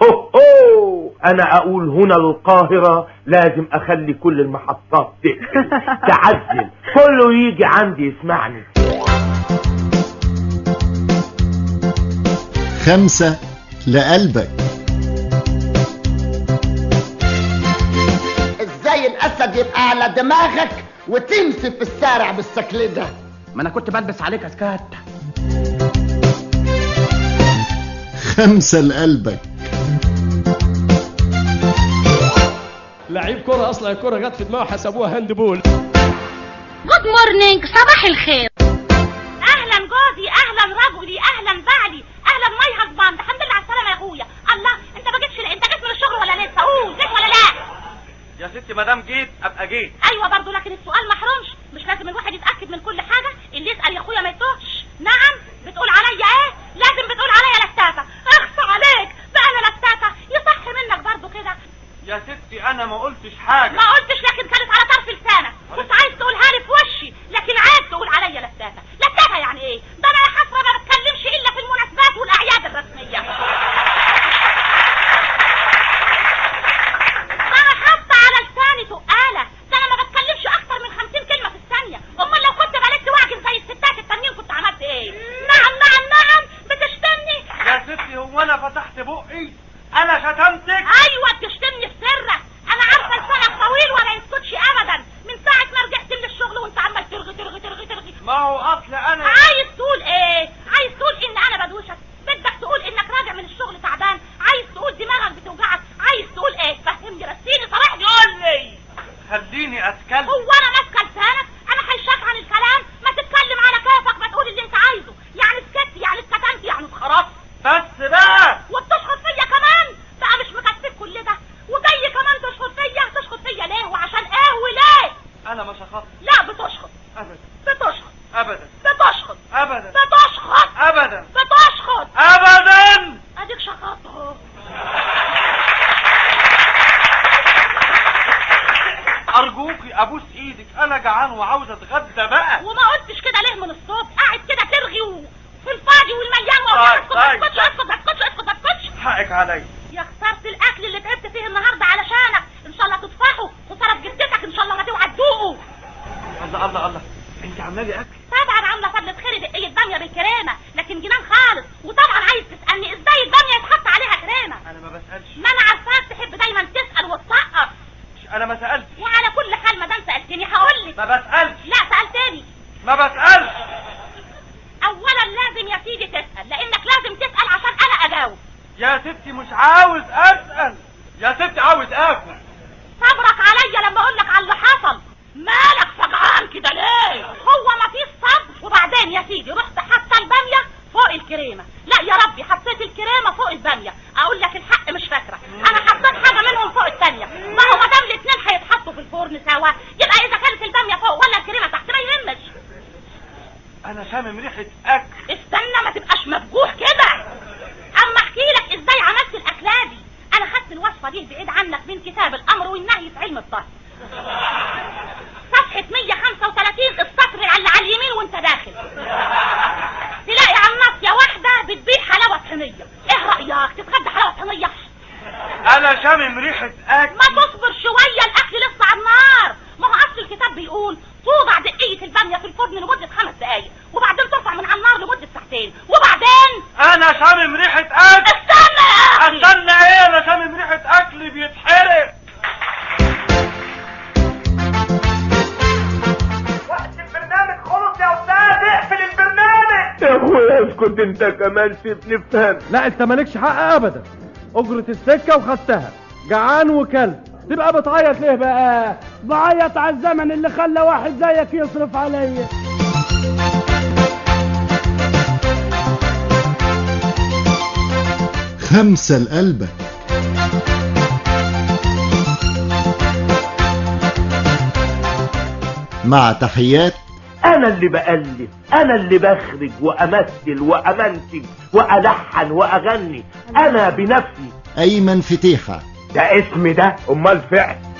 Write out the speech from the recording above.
هو هو انا اقول هنا القاهرة لازم اخلي كل المحطات تقفل تعزل كله يجي عندي يسمعني خمسة لقلبك ازاي الاسد يبقى على دماغك وتمشي في الشارع بالشكل ده ما انا كنت بلبس عليك اسكات خمسة لقلبك لعيب كرة اصلا الكرة جت في دماغه حسبوها هاند بول جود مورنينج صباح الخير اهلا جوزي اهلا رجلي اهلا بعلي اهلا ماي هازباند الحمد لله على السلامه يا اخويا الله انت ما جيتش انت جيت من الشغل ولا لسه قول جيت ولا لا يا ستي ما دام جيت ابقى جيت ايوه برضه لكن السؤال محرومش مش لازم الواحد يتاكد من كل حاجه اللي يسال يا اخويا ما يتوهش نعم بتقول عليا ايه لازم بتقول عليا لستافه اخص عليك بقى انا لستافه يصح منك برضه كده يا ستي انا ما قلتش حاجه ما قلتش لكن كانت على طرف لسانك كنت عايز تقولها لي في وشي لكن عيب تقول عليا لستافه لستافه يعني ايه ده انا يا حسره ما بتكلمش الا في المناسبات والاعياد الرسميه ده انا حاطه على لساني تقاله ده انا ما بتكلمش اكتر من 50 كلمه في الثانيه امال لو كنت بلدت واعجن زي الستات التانيين كنت عملت ايه نعم نعم نعم بتشتمني يا ستي هو انا فتحت بقي انا شتمتك ايوه بتشتمني في سرك انا عارفه لسانك طويل ولا يسكتش ابدا من ساعه ما رجعت من الشغل وانت عمال ترغي ترغي ترغي ترغي ما هو اصل انا عايز تقول ايه عايز تقول ان انا بدوشك بدك تقول انك راجع من الشغل تعبان عايز تقول دماغك بتوجعك عايز تقول ايه فهمني رسيني صرحني قول لي خليني اتكلم هو انا ماسكه لسانك انا هيشاك عن الكلام ما تتكلم على كيفك ما تقول اللي انت عايزه يعني سكت يعني اتكتمت يعني اتخرجت بس بقى وبتشخط فيا كمان بقى مش مكفيك كل ده وجاي كمان تشخط فيا تشخط فيا ليه وعشان ايه وليه انا ما شخصت لا بتشخط ابدا بتشخط ابدا بتشخط ابدا بتشخط ابدا بتشخط ابدا اديك شخطت اهو ارجوكي ابوس ايدك انا جعان وعاوز اتغدى بقى وما قلتش كده ليه من الصوت قاعد كده ترغي و... في الفاضي والمليان طيب، اسكت طيب، اسكت اسكت اسكت اسكت اسكت حقك عليا يا خسارة الأكل اللي تعبت فيه النهاردة علشانك إن شاء الله تطفحه خسارة جدتك إن شاء الله ما توعى تدوقه الله الله الله انت عامله لي اكل طبعا عاملة فضلة خير دقية بامية بالكريمة لكن جنان خالص وطبعا عايز تسألني إزاي البامية يتحط عليها كريمة انا ما بسالش ما أنا عارفاك تحب دايما تسأل وتسقط انا ما سالتش وعلى كل حال ما دام سألتني هقول لك ما بسالش لا سألتني ما بسالش أولا لازم يا سيدي تسأل لأنك لازم تسأل عشان أنا أجاوب يا ستي مش عاوز اسال يا ستي عاوز اكل صبرك عليا لما اقول لك على اللي حصل مالك فجعان كده ليه هو ما فيش صبر وبعدين يا سيدي رحت حاطه الباميه فوق الكريمه لا يا ربي حطيت الكريمه فوق الباميه اقول لك الحق مش فاكره انا حطيت حاجه منهم فوق الثانيه ما هو ما دام الاثنين هيتحطوا في الفرن سوا يبقى اذا كانت الباميه فوق ولا الكريمه تحت ما يهمش انا شامم ريحه اكل استنى ما تبقاش مفجوع كده اما احكي لك ازاي عملت الاكله دي انا خدت الوصفه دي بعيد عنك من كتاب الامر والنهي في علم الطهي صفحه 135 السطر اللي على اليمين وانت داخل تلاقي على النص يا واحده بتبيع حلاوه طحينيه ايه رايك تتغدى حلاوه طحينيه انا شامم ريحه اكل ما تصبر شويه الاكل لسه على النار ما هو اصل الكتاب بيقول توضع دقيقه الباميه في الفرن لمده خمس دقائق وبعدين ترفع من على النار لمده ساعتين وبعدين انا شامم ريحه اكل استنى يا اخي استنى ايه انا شامم ريحه اكل بيتحرق وقت البرنامج خلص يا استاذ اقفل البرنامج يا اخويا اسكت انت كمان سيبني افهم لا انت مالكش حق ابدا اجرة السكة وخدتها جعان وكلب تبقى بتعيط ليه بقى بعيط على الزمن اللي خلى واحد زيك يصرف عليا خمسة لقلبك مع تحيات انا اللي بألف انا اللي بخرج وامثل وامنتج والحن واغني انا بنفسي أيمن فتيحة ده اسم ده امال فعل